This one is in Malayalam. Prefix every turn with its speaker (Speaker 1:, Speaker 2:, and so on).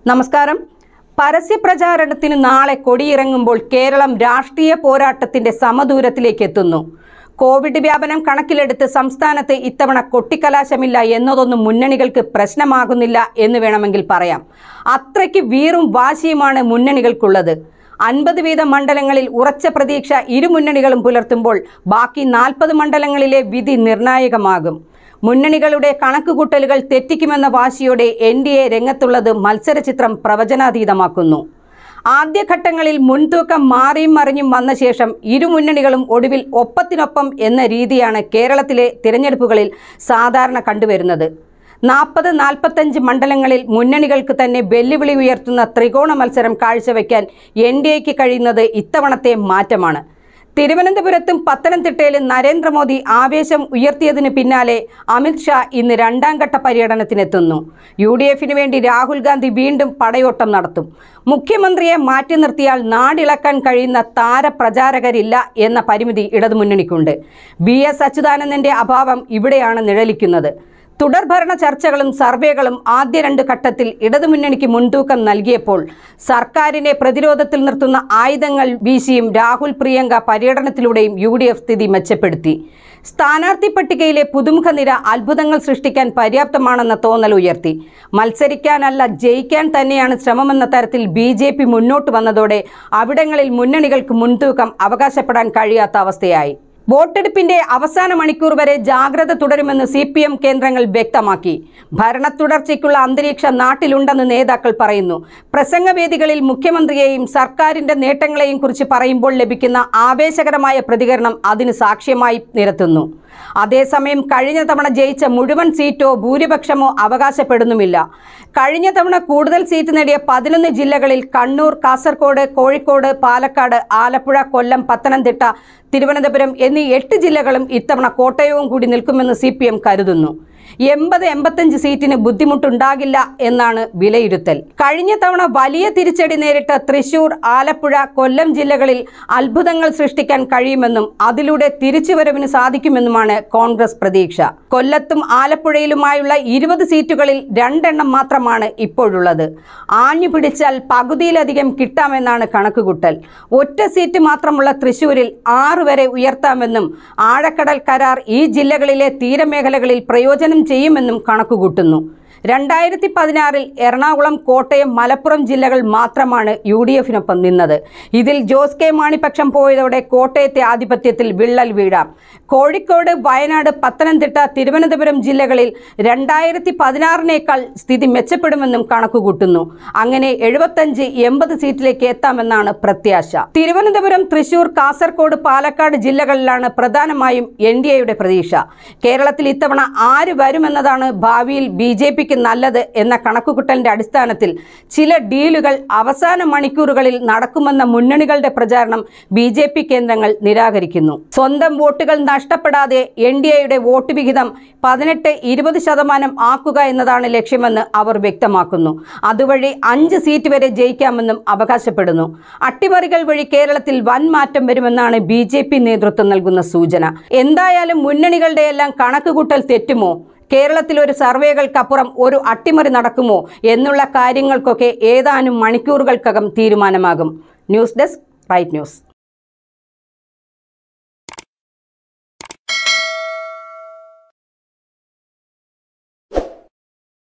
Speaker 1: നമസ്കാരം പരസ്യപ്രചാരണത്തിന് നാളെ കൊടിയിറങ്ങുമ്പോൾ കേരളം രാഷ്ട്രീയ പോരാട്ടത്തിന്റെ സമദൂരത്തിലേക്ക് എത്തുന്നു കോവിഡ് വ്യാപനം കണക്കിലെടുത്ത് സംസ്ഥാനത്ത് ഇത്തവണ കൊട്ടിക്കലാശമില്ല എന്നതൊന്നും മുന്നണികൾക്ക് പ്രശ്നമാകുന്നില്ല എന്ന് വേണമെങ്കിൽ പറയാം അത്രയ്ക്ക് വീറും വാശിയുമാണ് മുന്നണികൾക്കുള്ളത് അൻപത് വീതം മണ്ഡലങ്ങളിൽ ഉറച്ച പ്രതീക്ഷ ഇരു മുന്നണികളും പുലർത്തുമ്പോൾ ബാക്കി നാൽപ്പത് മണ്ഡലങ്ങളിലെ വിധി നിർണായകമാകും മുന്നണികളുടെ കണക്കുകൂട്ടലുകൾ തെറ്റിക്കുമെന്ന വാശിയോടെ എൻ ഡി എ രംഗത്തുള്ളത് മത്സരചിത്രം പ്രവചനാതീതമാക്കുന്നു ആദ്യഘട്ടങ്ങളിൽ മുൻതൂക്കം മാറിയും മറിഞ്ഞും വന്ന ശേഷം ഇരു മുന്നണികളും ഒടുവിൽ ഒപ്പത്തിനൊപ്പം എന്ന രീതിയാണ് കേരളത്തിലെ തിരഞ്ഞെടുപ്പുകളിൽ സാധാരണ കണ്ടുവരുന്നത് നാൽപ്പത് നാൽപ്പത്തഞ്ച് മണ്ഡലങ്ങളിൽ മുന്നണികൾക്ക് തന്നെ വെല്ലുവിളി ഉയർത്തുന്ന ത്രികോണ മത്സരം കാഴ്ചവെക്കാൻ എൻ ഡി എക്ക് കഴിയുന്നത് ഇത്തവണത്തെ മാറ്റമാണ് തിരുവനന്തപുരത്തും പത്തനംതിട്ടയിലും നരേന്ദ്രമോദി ആവേശം ഉയർത്തിയതിന് പിന്നാലെ അമിത്ഷാ ഇന്ന് രണ്ടാം ഘട്ട പര്യടനത്തിനെത്തുന്നു യു ഡി എഫിന് വേണ്ടി രാഹുൽ ഗാന്ധി വീണ്ടും പടയോട്ടം നടത്തും മുഖ്യമന്ത്രിയെ മാറ്റി നിർത്തിയാൽ നാടിളക്കാൻ കഴിയുന്ന താരപ്രചാരകരില്ല എന്ന പരിമിതി ഇടതുമുന്നണിക്കുണ്ട് ബി എസ് അച്യുതാനന്ദന്റെ അഭാവം ഇവിടെയാണ് നിഴലിക്കുന്നത് തുടർഭരണ ചർച്ചകളും സർവേകളും ആദ്യ രണ്ട് ഘട്ടത്തിൽ ഇടതുമുന്നണിക്ക് മുൻതൂക്കം നൽകിയപ്പോൾ സർക്കാരിനെ പ്രതിരോധത്തിൽ നിർത്തുന്ന ആയുധങ്ങൾ വീശിയും രാഹുൽ പ്രിയങ്ക പര്യടനത്തിലൂടെയും യു ഡി എഫ് സ്ഥിതി മെച്ചപ്പെടുത്തി സ്ഥാനാർത്ഥി പട്ടികയിലെ പുതുമുഖ നിര അത്ഭുതങ്ങൾ സൃഷ്ടിക്കാൻ പര്യാപ്തമാണെന്ന തോന്നൽ ഉയർത്തി മത്സരിക്കാനല്ല ജയിക്കാൻ തന്നെയാണ് ശ്രമമെന്ന തരത്തിൽ ബി ജെ പി മുന്നോട്ട് വന്നതോടെ അവിടങ്ങളിൽ മുന്നണികൾക്ക് മുൻതൂക്കം അവകാശപ്പെടാൻ കഴിയാത്ത അവസ്ഥയായി വോട്ടെടുപ്പിന്റെ അവസാന മണിക്കൂർ വരെ ജാഗ്രത തുടരുമെന്ന് സി പി എം കേന്ദ്രങ്ങൾ വ്യക്തമാക്കി ഭരണ തുടർച്ചയ്ക്കുള്ള അന്തരീക്ഷം നാട്ടിലുണ്ടെന്ന് നേതാക്കൾ പറയുന്നു പ്രസംഗവേദികളിൽ മുഖ്യമന്ത്രിയെയും സർക്കാരിന്റെ നേട്ടങ്ങളെയും കുറിച്ച് പറയുമ്പോൾ ലഭിക്കുന്ന ആവേശകരമായ പ്രതികരണം അതിന് സാക്ഷ്യമായി നിരത്തുന്നു അതേസമയം കഴിഞ്ഞ തവണ ജയിച്ച മുഴുവൻ സീറ്റോ ഭൂരിപക്ഷമോ അവകാശപ്പെടുന്നുമില്ല കഴിഞ്ഞ തവണ കൂടുതൽ സീറ്റ് നേടിയ പതിനൊന്ന് ജില്ലകളിൽ കണ്ണൂർ കാസർഗോഡ് കോഴിക്കോട് പാലക്കാട് ആലപ്പുഴ കൊല്ലം പത്തനംതിട്ട തിരുവനന്തപുരം എന്നീ എട്ട് ജില്ലകളും ഇത്തവണ കോട്ടയവും കൂടി നിൽക്കുമെന്ന് സി കരുതുന്നു എൺപത് എൺപത്തഞ്ച് സീറ്റിന് ബുദ്ധിമുട്ടുണ്ടാകില്ല എന്നാണ് വിലയിരുത്തൽ കഴിഞ്ഞ തവണ വലിയ തിരിച്ചടി നേരിട്ട തൃശൂർ ആലപ്പുഴ കൊല്ലം ജില്ലകളിൽ അത്ഭുതങ്ങൾ സൃഷ്ടിക്കാൻ കഴിയുമെന്നും അതിലൂടെ തിരിച്ചുവരവിന് സാധിക്കുമെന്നുമാണ് കോൺഗ്രസ് പ്രതീക്ഷ കൊല്ലത്തും ആലപ്പുഴയിലുമായുള്ള ഇരുപത് സീറ്റുകളിൽ രണ്ടെണ്ണം മാത്രമാണ് ഇപ്പോഴുള്ളത് ആഞ്ഞു പിടിച്ചാൽ പകുതിയിലധികം കിട്ടാമെന്നാണ് കണക്കുകൂട്ടൽ ഒറ്റ സീറ്റ് മാത്രമുള്ള തൃശൂരിൽ ആറ് വരെ ഉയർത്താമെന്നും ആഴക്കടൽ കരാർ ഈ ജില്ലകളിലെ തീരമേഖലകളിൽ പ്രയോജനം ചെയ്യുമെന്നും കണക്കുകൂട്ടുന്നു രണ്ടായിരത്തി പതിനാറിൽ എറണാകുളം കോട്ടയം മലപ്പുറം ജില്ലകൾ മാത്രമാണ് യു ഡി എഫിനൊപ്പം നിന്നത് ഇതിൽ ജോസ് കെ മാണിപക്ഷം പോയതോടെ കോട്ടയത്തെ ആധിപത്യത്തിൽ വിള്ളൽ വീഴാം കോഴിക്കോട് വയനാട് പത്തനംതിട്ട തിരുവനന്തപുരം ജില്ലകളിൽ രണ്ടായിരത്തി പതിനാറിനേക്കാൾ സ്ഥിതി മെച്ചപ്പെടുമെന്നും കണക്കുകൂട്ടുന്നു അങ്ങനെ എഴുപത്തഞ്ച് എൺപത് സീറ്റിലേക്ക് എത്താമെന്നാണ് പ്രത്യാശ തിരുവനന്തപുരം തൃശൂർ കാസർഗോഡ് പാലക്കാട് ജില്ലകളിലാണ് പ്രധാനമായും എൻ ഡി എയുടെ പ്രതീക്ഷ കേരളത്തിൽ ഇത്തവണ ആര് വരുമെന്നതാണ് ഭാവിയിൽ ബി ജെ പിക്ക് നല്ലത് എന്ന കണക്കുകൂട്ടലിന്റെ അടിസ്ഥാനത്തിൽ ചില ഡീലുകൾ അവസാന മണിക്കൂറുകളിൽ നടക്കുമെന്ന മുന്നണികളുടെ പ്രചാരണം ബി ജെ പി കേന്ദ്രങ്ങൾ നിരാകരിക്കുന്നു സ്വന്തം വോട്ടുകൾ നഷ്ടപ്പെടാതെ എൻ ഡി എയുടെ വോട്ട് വിഹിതം പതിനെട്ട് ഇരുപത് ശതമാനം ആക്കുക എന്നതാണ് ലക്ഷ്യമെന്ന് അവർ വ്യക്തമാക്കുന്നു അതുവഴി അഞ്ച് സീറ്റ് വരെ ജയിക്കാമെന്നും അവകാശപ്പെടുന്നു അട്ടിമറികൾ വഴി കേരളത്തിൽ വൻ മാറ്റം വരുമെന്നാണ് ബി ജെ പി നേതൃത്വം നൽകുന്ന സൂചന എന്തായാലും മുന്നണികളുടെ എല്ലാം കണക്കുകൂട്ടൽ തെറ്റുമോ കേരളത്തിൽ ഒരു സർവേകൾക്കപ്പുറം ഒരു അട്ടിമറി നടക്കുമോ എന്നുള്ള കാര്യങ്ങൾക്കൊക്കെ ഏതാനും മണിക്കൂറുകൾക്കകം തീരുമാനമാകും ന്യൂസ് ഡെസ്ക് റൈറ്റ് ന്യൂസ്